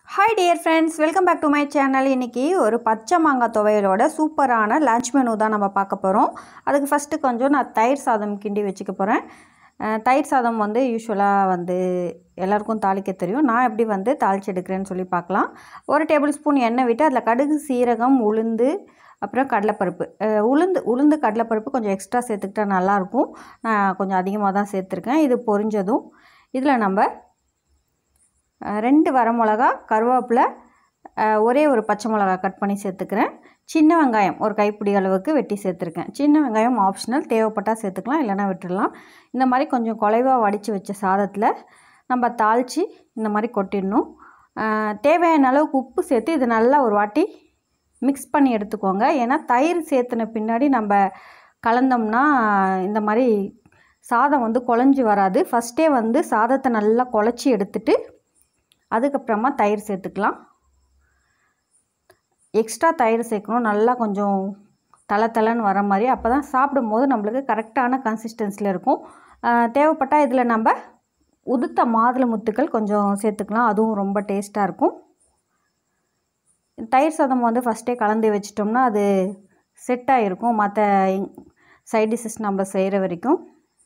hi dear friends welcome back to my channel இன்றைக்கி ஒரு பச்சை மாங்காய் துவையலோட சூப்பரான லஞ்ச் மெனு தான் நம்ம பார்க்க போகிறோம் அதுக்கு ஃபஸ்ட்டு கொஞ்சம் நான் தயிர் சாதம் கிண்டி வச்சுக்க போகிறேன் அஹ், தயிர் சாதம் வந்து யூஸ்வலாக வந்து எல்லாருக்கும் தாளிக்க தெரியும் நான் எப்படி வந்து தாளிச்சு எடுக்கிறேன்னு சொல்லி பார்க்கலாம் ஒரு டேபிள் ஸ்பூன் எண்ணெய் விட்டு அதில் கடுகு சீரகம் உளுந்து அப்புறம் கடலைப்பருப்பு அஹ், உளுந்து உளுந்து கடலைப்பருப்பு கொஞ்சம் எக்ஸ்ட்ரா சேர்த்துக்கிட்டா நல்லாயிருக்கும் நான் கொஞ்சம் அதிகமாக தான் சேர்த்துருக்கேன் இது பொரிஞ்சதும் இதில் நம்ம அஹ் ரெண்டு வரமிளகா கருவேப்பிலை அஹ் ஒரே ஒரு பச்சை மிளகா கட் பண்ணி சேர்த்துக்கிறேன் சின்ன வெங்காயம் ஒரு கைப்பிடி அளவுக்கு வெட்டி சேர்த்துருக்கேன் சின்ன வெங்காயம் ஆப்ஷனல் தேவைப்பட்டால் சேர்த்துக்கலாம் இல்லைன்னா விட்டுடலாம் இந்த மாதிரி கொஞ்சம் குலைவாக வடித்து வச்ச சாதத்தில் நம்ம தாளித்து இந்த மாதிரி கொட்டிடணும் அஹ் தேவையான அளவுக்கு உப்பு சேர்த்து இது நல்லா ஒரு வாட்டி மிக்ஸ் பண்ணி எடுத்துக்கோங்க ஏன்னா தயிர் சேர்த்துன பின்னாடி நம்ம கலந்தோம்னா இந்த மாதிரி சாதம் வந்து குழஞ்சி வராது ஃபஸ்ட்டே வந்து சாதத்தை நல்லா குழச்சி எடுத்துட்டு அதுக்கப்புறமா தயிர் சேர்த்துக்கலாம் எக்ஸ்ட்ரா தயிர் சேர்க்கணும் நல்லா கொஞ்சம் தலை தலைன்னு வர மாதிரி அப்போ தான் சாப்பிடும்போது நம்மளுக்கு கரெக்டான கன்சிஸ்டன்சியில் இருக்கும் ஆஹ் தேவைப்பட்டால் இதில் நம்ம உதுத்த மாதுளை முத்துக்கள் கொஞ்சம் சேர்த்துக்கலாம் அதுவும் ரொம்ப டேஸ்ட்டாக இருக்கும் தயிர் சாதம் வந்து ஃபஸ்ட்டே கலந்து வச்சிட்டோம்னா அது செட் ஆகிருக்கும் மற்ற சைட் டிஷ்ஷஸ் நம்ம செய்கிற வரைக்கும்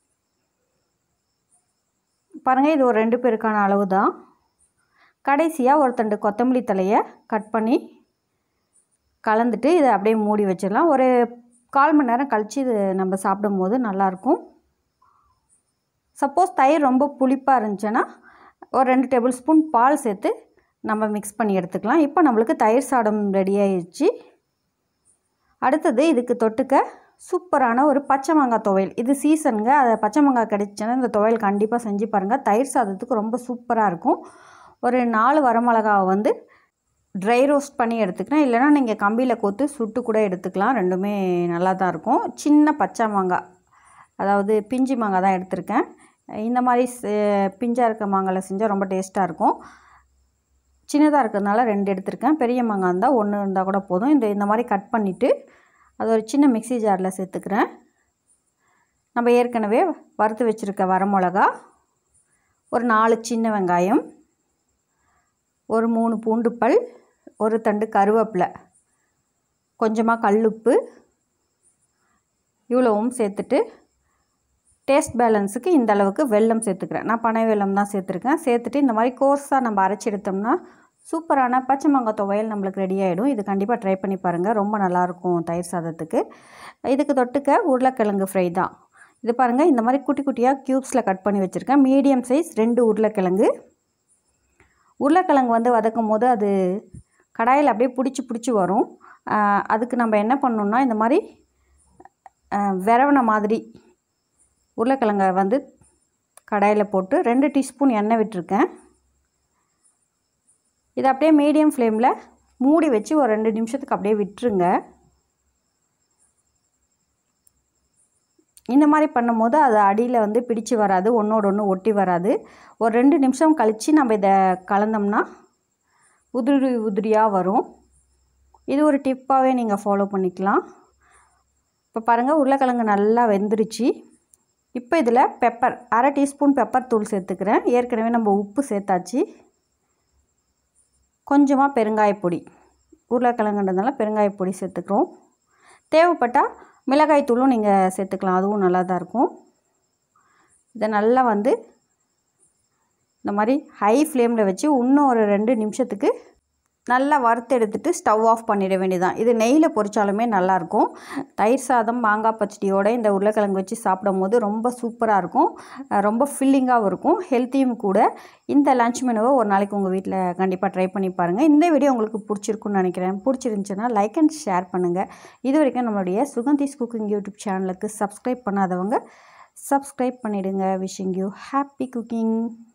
பாருங்கள் இது ஒரு ரெண்டு பேருக்கான அளவு தான் கடைசியாக ஒரு தண்டு கொத்தமல்லி தலையை கட் பண்ணி கலந்துட்டு இதை அப்படியே மூடி வச்சிடலாம் ஒரு கால் மணி நேரம் கழித்து இது நம்ம சாப்பிடும்போது நல்லாயிருக்கும் சப்போஸ் தயிர் ரொம்ப புளிப்பாக இருந்துச்சுன்னா ஒரு ரெண்டு டேபிள் ஸ்பூன் பால் சேர்த்து நம்ம மிக்ஸ் பண்ணி எடுத்துக்கலாம் இப்போ நம்மளுக்கு தயிர் சாதம் ரெடி ஆயிடுச்சு அடுத்தது இதுக்கு தொட்டுக்க சூப்பரான ஒரு பச்சை மாங்காய் துவையல் இது சீசனுங்க அதை பச்சை மாங்காய் கிடைச்சுன்னா இந்த துவையல் கண்டிப்பாக செஞ்சு பாருங்கள் தயிர் சாதத்துக்கு ரொம்ப சூப்பராக இருக்கும் ஒரு நாலு வரமிளகாவை வந்து ட்ரை ரோஸ்ட் பண்ணி எடுத்துக்கிறேன் இல்லைனா நீங்கள் கம்பியில் கோத்து சுட்டு கூட எடுத்துக்கலாம் ரெண்டுமே நல்லா தான் இருக்கும் சின்ன பச்சை மாங்காய் அதாவது பிஞ்சு மாங்காய் தான் எடுத்திருக்கேன் இந்த மாதிரி செ- பிஞ்சா இருக்க மாங்காயில் செஞ்சால் ரொம்ப டேஸ்ட்டாக இருக்கும் சின்னதாக இருக்கிறதுனால ரெண்டு எடுத்திருக்கேன் பெரிய மாங்காய் இருந்தால் ஒன்று இருந்தால் கூட போதும் இந்த இந்த மாதிரி கட் பண்ணிவிட்டு அது ஒரு சின்ன மிக்ஸி ஜாரில் சேர்த்துக்கிறேன் நம்ம ஏற்கனவே வறுத்து வச்சுருக்க வரமிளகா ஒரு நாலு சின்ன வெங்காயம் ஒரு மூணு பூண்டு பல் ஒரு தண்டு கருவேப்பிலை கொஞ்சமாக கல்லுப்பு இவ்வளவும் சேர்த்துட்டு டேஸ்ட் பேலன்ஸுக்கு இந்த அளவுக்கு வெல்லம் சேர்த்துக்கிறேன் நான் பனை வெல்லம் தான் சேர்த்துருக்கேன் சேர்த்துட்டு இந்த மாதிரி கோர்ஸாக நம்ம அரைச்சி எடுத்தோம்னா சூப்பரான பச்சை மாங்காய் துவையல் நம்மளுக்கு ரெடி ஆகிடும் இது கண்டிப்பாக ட்ரை பண்ணி பாருங்கள் ரொம்ப நல்லாயிருக்கும் தயிர் சாதத்துக்கு இதுக்கு தொட்டுக்க உருளைக்கிழங்கு ஃப்ரை தான் இது பாருங்கள் இந்த மாதிரி குட்டி குட்டியாக க்யூப்ஸில் கட் பண்ணி வச்சுருக்கேன் மீடியம் சைஸ் ரெண்டு உருளைக்கிழங்கு உருளைக்கிழங்கு வந்து வதக்கும் போது அது கடாயில் அப்படியே பிடிச்சி பிடிச்சி வரும் ஆஹ் அதுக்கு நம்ம என்ன பண்ணணும்னா இந்த மாதிரி ஆஹ் விரவன மாதிரி உருளைக்கிழங்கை வந்து கடாயில் போட்டு ரெண்டு டீஸ்பூன் எண்ணெய் விட்டுருக்கேன் இதை அப்படியே மீடியம் ஃப்ளேமில் மூடி வச்சு ஒரு ரெண்டு நிமிஷத்துக்கு அப்படியே விட்டுருங்க இந்த மாதிரி பண்ணும்போது அது அடியில் வந்து பிடிச்சு வராது ஒன்றோட ஒன்று ஒட்டி வராது ஒரு ரெண்டு நிமிஷம் கழித்து நம்ம இதை கலந்தோம்னா உதிரி உதிரியாக வரும் இது ஒரு டிப்பாகவே நீங்கள் ஃபாலோ பண்ணிக்கலாம் இப்போ பாருங்கள் உருளைக்கிழங்கு நல்லா வெந்துருச்சு இப்போ இதில் பெப்பர் அரை டீஸ்பூன் பெப்பர் தூள் சேர்த்துக்கிறேன் ஏற்கனவே நம்ம உப்பு சேர்த்தாச்சு கொஞ்சமாக பெருங்காயப்பொடி உருளைக்கிழங்குன்றதுனால பெருங்காயப்பொடி சேர்த்துக்கிறோம் தேவைப்பட்டால் மிளகாய் தூளும் நீங்கள் சேர்த்துக்கலாம் அதுவும் நல்லா தான் இருக்கும் இதை நல்லா வந்து இந்த மாதிரி ஹை ஃப்ளேமில் வச்சு இன்னும் ஒரு ரெண்டு நிமிஷத்துக்கு நல்லா வறுத்து எடுத்துட்டு ஸ்டவ் ஆஃப் பண்ணிட வேண்டியதான் இது நெய்யில் பொரிச்சாலுமே நல்லாயிருக்கும் தயிர் சாதம் மாங்காய் பச்சடியோட இந்த உருளைக்கிழங்கு வச்சு சாப்பிடும் போது ரொம்ப சூப்பராக இருக்கும் அஹ் ரொம்ப ஃபில்லிங்காகவும் இருக்கும் ஹெல்த்தியும் கூட இந்த லஞ்ச் மெனுவை ஒரு நாளைக்கு உங்கள் வீட்டில் கண்டிப்பாக ட்ரை பண்ணி பாருங்கள் இந்த வீடியோ உங்களுக்கு பிடிச்சிருக்குன்னு நினைக்கிறேன் பிடிச்சிருந்துச்சுன்னா லைக் அண்ட் ஷேர் பண்ணுங்கள் இது வரைக்கும் நம்மளுடைய சுகந்திஸ் குக்கிங் யூடியூப் சேனலுக்கு சப்ஸ்கிரைப் பண்ணாதவங்க சப்ஸ்கிரைப் பண்ணிவிடுங்க விஷிங் யூ ஹாப்பி குக்கிங்